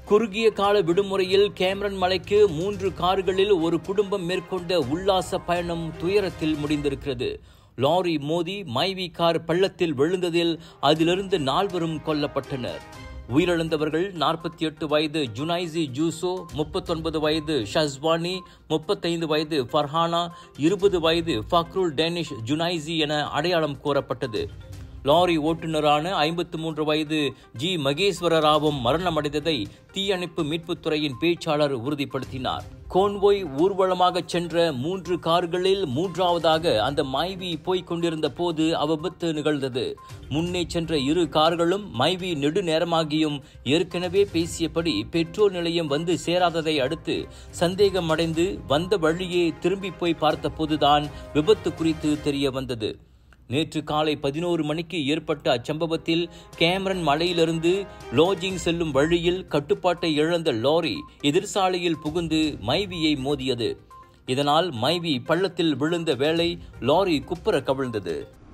குறுகிய கால விடுமுறையில் கேமரன் மலைக்கு மூன்று கார்களில் ஒரு குடும்பம் மேற்கொண்ட உல்லாச பயணம் துயரத்தில் முடிந்திருக்கிறது லாரி மோதி மைவி கார் பள்ளத்தில் விழுந்ததில் அதிலிருந்து நால்வரும் கொல்லப்பட்டனர் உயிரிழந்தவர்கள் நாற்பத்தி எட்டு வயது ஜுனைசி ஜூசோ முப்பத்தொன்பது வயது ஷஸ்வானி முப்பத்தைந்து வயது ஃபர்ஹானா இருபது வயது ஃபக்ருல் டேனிஷ் ஜுனைசி என அடையாளம் கூறப்பட்டது லாரி ஓட்டுநரான ஐம்பத்து மூன்று வயது ஜி மகேஸ்வர ராவும் மரணமடைந்ததை தீயணைப்பு மீட்புத்துறையின் பேச்சாளர் உறுதிப்படுத்தினார் கோன்வோய் ஊர்வலமாக சென்ற மூன்று கார்களில் மூன்றாவதாக அந்த மைவி போய்க் கொண்டிருந்த போது அவ்விபத்து நிகழ்ந்தது முன்னே சென்ற இரு கார்களும் மைவி நெடுநேரமாகியும் ஏற்கனவே பேசியபடி பெட்ரோல் நிலையம் வந்து சேராததை அடுத்து சந்தேகம் அடைந்து வந்த வழியே திரும்பி போய் பார்த்தபோதுதான் விபத்து குறித்து தெரிய வந்தது நேற்று காலை பதினோரு மணிக்கு ஏற்பட்ட அச்சம்பவத்தில் கேமரன் மலையிலிருந்து லோஜிங் செல்லும் வழியில் கட்டுப்பாட்டை இழந்த லாரி எதிர்சாலையில் புகுந்து மைவியை மோதியது இதனால் மைவி பள்ளத்தில் விழுந்த வேளை லாரி குப்புற கவிழ்ந்தது